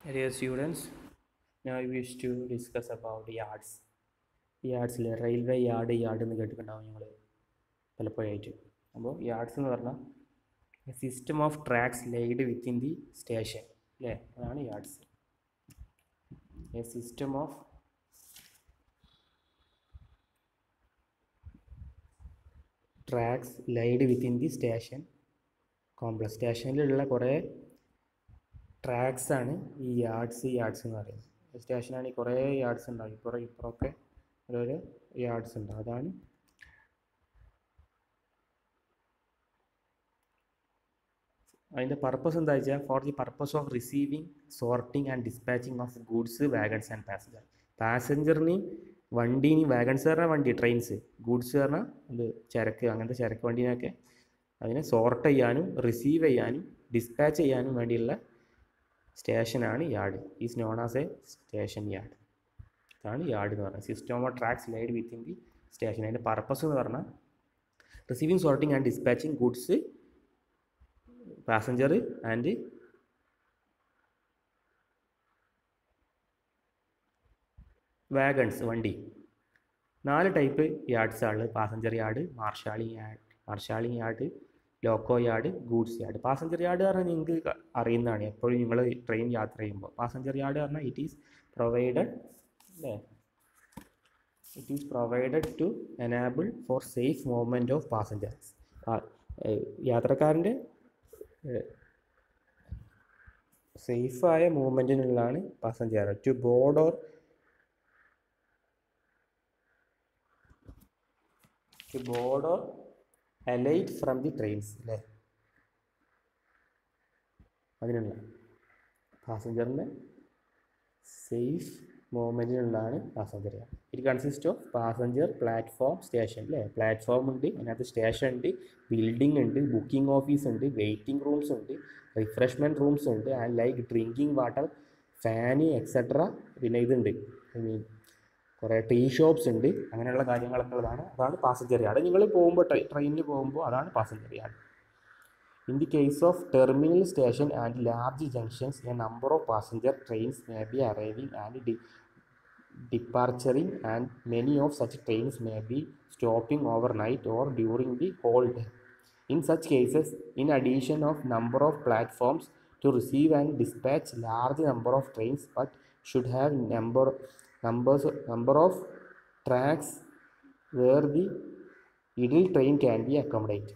Dear students, now we wish to discuss about yards. യാർഡ്സിൽ railway yard yard എന്ന് കേട്ടിട്ടുണ്ടാവും നിങ്ങൾ പലപ്പോഴായിട്ട് അപ്പോൾ യാർഡ്സ് എന്ന് പറഞ്ഞാൽ system of tracks laid within the station അല്ലേ അതാണ് yards a system of tracks laid within the station complex സ്റ്റേഷനിലുള്ള കുറേ ട്രാക്സ് ആണ് ഈ യാർഡ്സ് യാർഡ്സ് എന്ന് പറയുന്നത് സ്റ്റേഷനാണെങ്കിൽ കുറേ യാർഡ്സ് ഉണ്ടാവും ഇപ്പുറം ഇപ്പുറമൊക്കെ ഓരോരോ യാർഡ്സ് ഉണ്ട് അതാണ് അതിൻ്റെ പർപ്പസ് എന്താ വെച്ചാൽ for the purpose of receiving sorting and dispatching of goods wagons and passenger പാസഞ്ചറിന് വണ്ടീന് വാഗൺസ് പറഞ്ഞാൽ വണ്ടി ട്രെയിൻസ് ഗൂഡ്സ് പറഞ്ഞാൽ ഇത് ചരക്ക് അങ്ങനത്തെ ചരക്ക് വണ്ടീനൊക്കെ അതിനെ സോർട്ട് ചെയ്യാനും റിസീവ് ചെയ്യാനും ഡിസ്പാച്ച് ചെയ്യാനും വേണ്ടിയുള്ള സ്റ്റേഷനാണ് yard is known as a station yard അതാണ് യാർഡ് എന്ന് പറയുന്നത് system of tracks laid within the station അതിൻ്റെ പർപ്പസ് എന്ന് പറഞ്ഞാൽ receiving sorting and dispatching goods passenger and wagons വണ്ടി നാല് ടൈപ്പ് യാർഡ്സ് ആണ് passenger yard marshalling yard marshalling yard loco yard goods yard passenger yard പറഞ്ഞാൽ നിങ്ങൾക്ക് അറിയുന്നതാണ് എപ്പോഴും നിങ്ങൾ ട്രെയിൻ യാത്ര ചെയ്യുമ്പോൾ പാസഞ്ചർ യാർഡ് പറഞ്ഞാൽ ഇറ്റ് ഈസ് പ്രൊവൈഡഡ് അല്ലേ it is provided to enable for safe movement of passengers യാത്രക്കാരൻ്റെ സേഫായ മൂവ്മെൻറ്റിനുള്ളതാണ് passenger to board or to board or alight from the trains അല്ലേ അതിനുള്ള പാസഞ്ചറിൻ്റെ സേഫ് മൂവ്മെൻറ്റിനുള്ളതാണ് passenger it consist of passenger platform station അല്ലേ platform ഉണ്ട് അതിനകത്ത് സ്റ്റേഷൻ ഉണ്ട് ബിൽഡിംഗ് ഉണ്ട് ബുക്കിംഗ് ഓഫീസ് ഉണ്ട് വെയിറ്റിംഗ് റൂംസ് ഉണ്ട് റിഫ്രഷ്മെൻറ്റ് റൂംസ് ഉണ്ട് and like drinking water fan etcetera പിന്നെ ഇതുണ്ട് ഐ മീൻ കുറേ ടീ ഷോപ്സ് ഉണ്ട് അങ്ങനെയുള്ള കാര്യങ്ങളൊക്കെ ഉള്ളതാണ് അതാണ് പാസഞ്ചർ യാർഡ് നിങ്ങൾ പോകുമ്പോൾ ട്രെയിനിന് പോകുമ്പോൾ അതാണ് passenger yard In the case of terminal station and large junctions, a number of passenger trains may be arriving and de- departing, and many of such trains may be stopping overnight or during the whole day. In such cases, in addition of number of platforms to receive and dispatch large number of trains, but should have number numbers number of tracks where the idle train can be accommodated.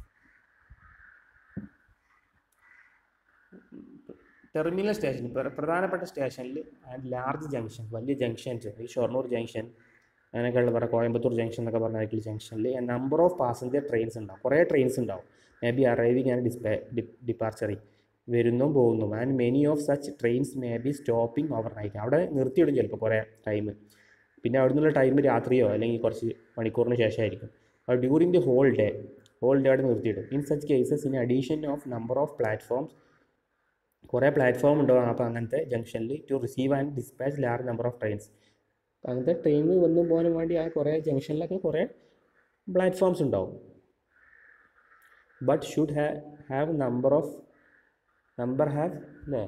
Terminal station പ്രധാനപ്പെട്ട സ്റ്റേഷനിൽ and large junction വലിയ junctions ഈ Shoranur junction അങ്ങനെയൊക്കെയുള്ള പറയുക Coimbatore junction എന്നൊക്കെ പറഞ്ഞ ജംഗ്ഷനിൽ number of passenger trains ഉണ്ടാവും കുറേ ട്രെയിൻസ് ഉണ്ടാവും മേ ബി അറൈവിങ് ആൻഡ് ഡിസ്പേ ഡിപ്പാർച്ചറിങ് വരുന്നും പോകുന്നു and many of such trains may be stopping over night അവിടെ നിർത്തിയിടും ചിലപ്പോൾ കുറേ ടൈം പിന്നെ അവിടെ നിന്നുള്ള ടൈം രാത്രിയോ അല്ലെങ്കിൽ കുറച്ച് മണിക്കൂറിന് ശേഷമായിരിക്കും അത് during the whole day whole day അവിടെ നിർത്തിയിടും in such cases in addition of number of platforms കുറേ പ്ലാറ്റ്ഫോം ഉണ്ടാവും അപ്പോൾ അങ്ങനത്തെ ജംഗ്ഷനിൽ to receive and dispatch large number of trains അങ്ങനത്തെ ട്രെയിനിൽ വന്നും പോകാനും വേണ്ടി ആ കുറേ ജംഗ്ഷനിലൊക്കെ കുറേ പ്ലാറ്റ്ഫോംസ് ഉണ്ടാവും but should have have number of number have അല്ലേ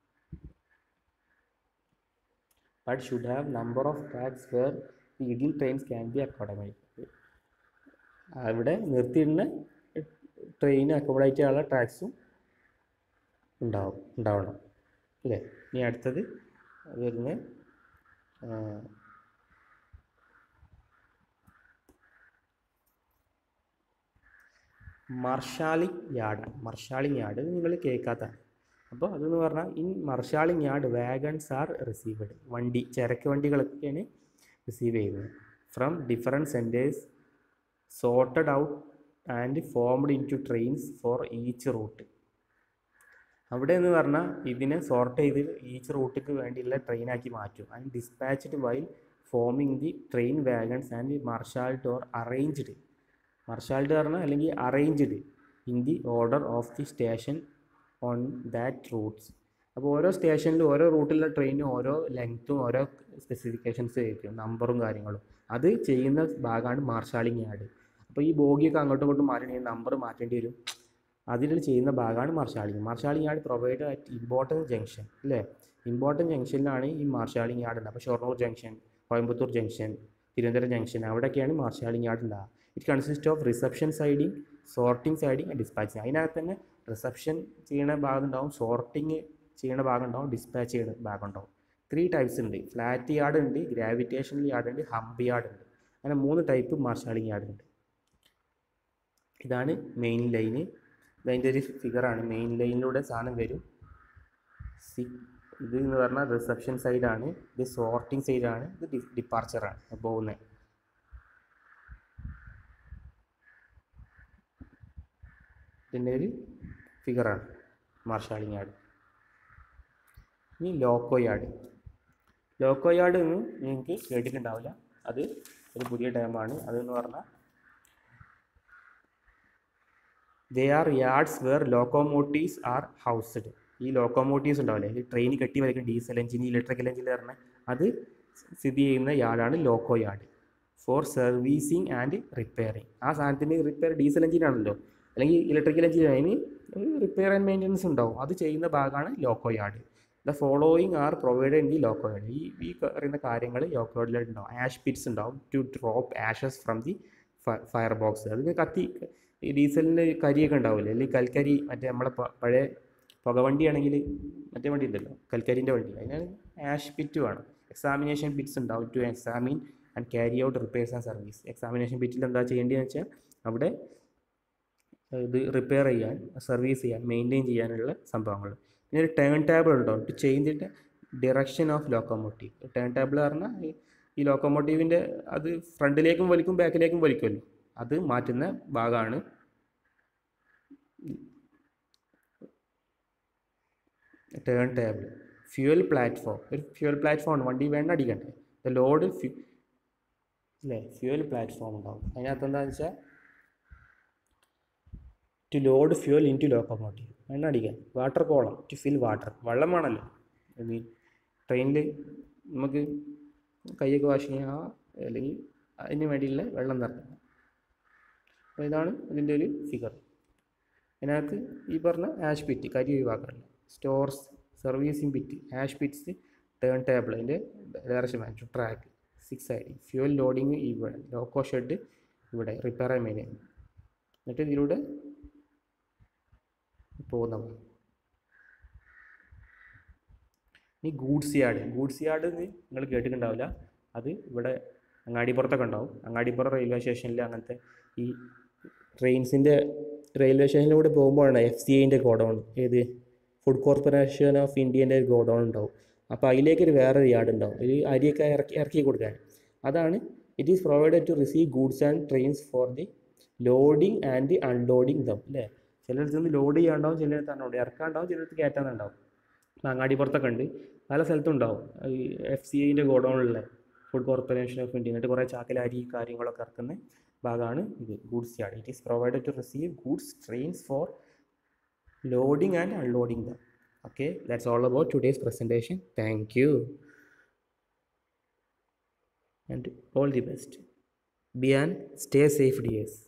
but should have number of tracks where the idle trains can be accommodate അവിടെ നിർത്തിയിടുന്ന ട്രെയിൻ അക്കോമഡേറ്റ് ചെയ്യാനുള്ള ട്രാക്സും ഉണ്ടാവും ഉണ്ടാവണം അല്ലേ ഇനി അടുത്തത് വരുന്ന മർഷാലിംഗ് യാർഡ് മർഷാലിംഗ് യാർഡ് നിങ്ങൾ കേൾക്കാത്തതാണ് അപ്പോൾ അതെന്ന് പറഞ്ഞാൽ in marshalling yard wagons are received വണ്ടി ചരക്ക് വണ്ടികളൊക്കെയാണ് റിസീവ് ചെയ്യുന്നത് from different centres sorted out and formed into trains for each route അവിടെ എന്ന് പറഞ്ഞാൽ ഇതിനെ സോർട്ട് ചെയ്ത് ഈച്ച് റൂട്ടിക്ക് വേണ്ടിയുള്ള ട്രെയിനാക്കി മാറ്റും and dispatched by forming the train wagons and marshalled or arranged marshalled പറഞ്ഞാൽ അല്ലെങ്കിൽ arranged in the order of the station on that routes അപ്പോൾ ഓരോ സ്റ്റേഷനിലും ഓരോ റൂട്ടിലുള്ള ട്രെയിനും ഓരോ ലെങ്ത്തും ഓരോ സ്പെസിഫിക്കേഷൻസ് ആയിരിക്കും നമ്പറും കാര്യങ്ങളും അത് ചെയ്യുന്ന ഭാഗമാണ് മാർഷാളിംഗ് യാർഡ് അപ്പോൾ ഈ ബോഗിയൊക്കെ അങ്ങോട്ടും ഇങ്ങോട്ടും മാറ്റണമെങ്കിൽ നമ്പർ മാറ്റേണ്ടി വരും അതിൽ ചെയ്യുന്ന ഭാഗമാണ് marshalling marshalling yard provide at important junction അല്ലേ ഇമ്പോർട്ടൻറ്റ് ജംഗ്ഷനിലാണ് ഈ മാർഷാലിംഗ് യാർഡ് ഉണ്ടാകുക അപ്പോൾ Shoranur junction Coimbatore junction Thiruvananthapuram junction അവിടെയൊക്കെയാണ് മാർഷാലിംഗ് യാർഡ് ഉണ്ടാകുക it consist of reception siding sorting siding and dispatching അതിനകത്ത് തന്നെ റിസപ്ഷൻ ചെയ്യുന്ന ഭാഗം ഉണ്ടാവും സോർട്ടിങ് ചെയ്യുന്ന ഭാഗം ഉണ്ടാവും ഡിസ്പാച്ച് ചെയ്യുന്ന ഭാഗം ഉണ്ടാവും ത്രീ ടൈപ്സ് ഉണ്ട് ഫ്ലാറ്റ് യാർഡ് ഉണ്ട് ഗ്രാവിറ്റേഷണൽ യാർഡ് ഉണ്ട് ഹംപ് യാർഡ് ഉണ്ട് അങ്ങനെ മൂന്ന് ടൈപ്പ് മാർഷാലിംഗ് യാർഡ് ഉണ്ട് ഇതാണ് മെയിൻ ലൈന് ഇതിൻ്റെ ഒരു ഫിഗറാണ് മെയിൻ ലൈനിലൂടെ സാധനം വരും സി ഇത് എന്ന് പറഞ്ഞാൽ റിസപ്ഷൻ സൈഡാണ് ഇത് സോർട്ടിംഗ് സൈഡാണ് ഇത് ഡി ഡിപ്പാർച്ചറാണ് പോകുന്നത് ഇതിൻ്റെ ഒരു ഫിഗറാണ് മാർഷാലിംഗ് യാർഡ് ഇനി ലോക്കോ യാർഡ് ലോക്കോ യാർഡ് എന്ന് നിങ്ങൾക്ക് കേട്ടിട്ടുണ്ടാവില്ല അത് ഒരു പുതിയ ടൈമാണ് അതെന്ന് പറഞ്ഞാൽ they are yards where locomotives are housed ഈ ലോക്കോമോട്ടീവ്സ് ഉണ്ടാവില്ലേ ഈ ട്രെയിൻ കെട്ടി വലിക്കുന്ന ഡീസൽ എഞ്ചിൻ ഇലക്ട്രിക്കൽ എഞ്ചിൻ പറഞ്ഞ അത് സ്ഥിതി ചെയ്യുന്ന യാർഡാണ് loco yard for servicing and repairing ആ സാധനത്തിന് റിപ്പയർ ഡീസൽ എഞ്ചിൻ ആണല്ലോ അല്ലെങ്കിൽ ഇലക്ട്രിക്കൽ എഞ്ചിൻ അതിന് റിപ്പയർ ആൻഡ് മെയിൻ്റനൻസ് ഉണ്ടാവും അത് ചെയ്യുന്ന ഭാഗമാണ് loco yard the following are provided in the loco yard ഈ ഈ പറയുന്ന കാര്യങ്ങൾ ലോക്കോ യാർഡിൽ ഉണ്ടാവും ആഷ് പിറ്റ്സ് ഉണ്ടാവും to drop ashes from the fire box അതിന് കത്തി ഈ ഡീസലിൻ്റെ കരിയൊക്കെ ഉണ്ടാവില്ലേ അല്ലെങ്കിൽ കൽക്കരി മറ്റേ നമ്മളെ പ- പഴയ പുകവണ്ടിയാണെങ്കിൽ മറ്റേ വണ്ടി ഉണ്ടല്ലോ കൽക്കരിൻ്റെ വണ്ടി അതിനാണ് ആഷ് പിറ്റ് വേണം എക്സാമിനേഷൻ പിറ്റ്സ് ഉണ്ടാവും to examine and carry out repairs and service examination പിറ്റിൽ എന്താ ചെയ്യേണ്ടതെന്ന് വെച്ചാൽ അവിടെ ഇത് റിപ്പയർ ചെയ്യാൻ സർവീസ് ചെയ്യാൻ മെയിൻറ്റെയിൻ ചെയ്യാനുള്ള സംഭവങ്ങൾ പിന്നെ ഒരു ടേൺ ടേബിൾ ഉണ്ടാവും to change the direction of locomotive turn table പറഞ്ഞാൽ ഈ- ഈ ലോക്കോമോട്ടീവിൻ്റെ അത് ഫ്രണ്ടിലേക്കും വലിക്കും ബാക്കിലേക്കും വലിക്കുമല്ലോ അത് മാറ്റുന്ന ഭാഗമാണ് ടേൺ ടേബിൾ ഫ്യൂവൽ പ്ലാറ്റ്ഫോം ഒരു ഫ്യൂവൽ പ്ലാറ്റ്ഫോം ആണ് വണ്ടി വേണ്ട അടിക്കണ്ടേ ദ ലോഡ് ഫ്യൂ അല്ലേ ഫ്യൂവൽ പ്ലാറ്റ്ഫോം ഉണ്ടാവും അതിനകത്ത് എന്താണെന്ന് വെച്ചാൽ to load fuel into locomotive എണ്ണ അടിക്കാൻ water column to fill water വെള്ളം വേണമല്ലോ ഐ മീൻ ട്രെയിനിൽ നമുക്ക് കൈയൊക്കെ വാഷ് ചെയ്യാൻ അല്ലെങ്കിൽ അതിന് വേണ്ടിയുള്ള വെള്ളം നിറയ്ക്കണം അപ്പോൾ ഇതാണ് ഇതിൻ്റെ ഒരു ഫിഗർ അതിനകത്ത് ഈ പറഞ്ഞ ആഷ് പിറ്റ് കരി ഒഴിവാക്കാറില്ല stores servicing pit ash pits turn table അതിൻ്റെ ഡയറക്ഷൻ മാറ്റു track six I D fuel loading ഇവിടെ ലോക്കോ ഷെഡ് ഇവിടെ റിപ്പയർ ആയി മെയിൻ എന്നിട്ട് ഇതിലൂടെ പോകുന്ന പോലെ ഇനി ഗൂഡ്സ് യാർഡ് ഗൂഡ്സ് യാർഡ് നിങ്ങൾ കേട്ടിട്ടുണ്ടാവില്ല അത് ഇവിടെ അങ്ങാടിപ്പുറത്തൊക്കെ ഉണ്ടാവും അങ്ങാടിപ്പുറം റെയിൽവേ സ്റ്റേഷനിൽ അങ്ങനത്തെ ഈ ട്രെയിൻസിൻ്റെ റെയിൽവേ സ്റ്റേഷനിലൂടെ പോകുമ്പോഴാണ് എഫ് സി ഐൻ്റെ ഗോഡൗൺ ഏത് ഫുഡ് കോർപ്പറേഷൻ ഓഫ് ഇന്ത്യൻ്റെ ഒരു ഗോഡൗൺ ഉണ്ടാവും അപ്പോൾ അതിലേക്ക് ഒരു വേറെ യാർഡ് ഉണ്ടാവും ഒരു അരിയൊക്കെ ഇറക്കി ഇറക്കി കൊടുക്കാൻ അതാണ് it is provided to receive goods and trains for the loading and the unloading them അല്ലേ ചിലയിടത്ത് നിന്ന് ലോഡ് ചെയ്യാണ്ടാവും ചിലയിടത്ത് അൺലോഡ് ഇറക്കാണ്ടാവും ചിലയിടത്ത് കയറ്റാനുണ്ടാവും ഇപ്പം അങ്ങാടിപ്പുറത്തൊക്കെ ഉണ്ട് പല സ്ഥലത്തും ഉണ്ടാവും ഈ എഫ് സി ഐൻ്റെ ഗോഡൗണിലുള്ള ഫുഡ് കോർപ്പറേഷൻ ഓഫ് ഇന്ത്യ എന്നിട്ട് കുറേ ചാക്കിൽ അരി കാര്യങ്ങളൊക്കെ ഇറക്കുന്ന ഭാഗമാണ് ഇത് goods yard it is provided to receive goods trains for loading and unloading them okay that's all about today's presentation thank you and all the best be and stay safe dears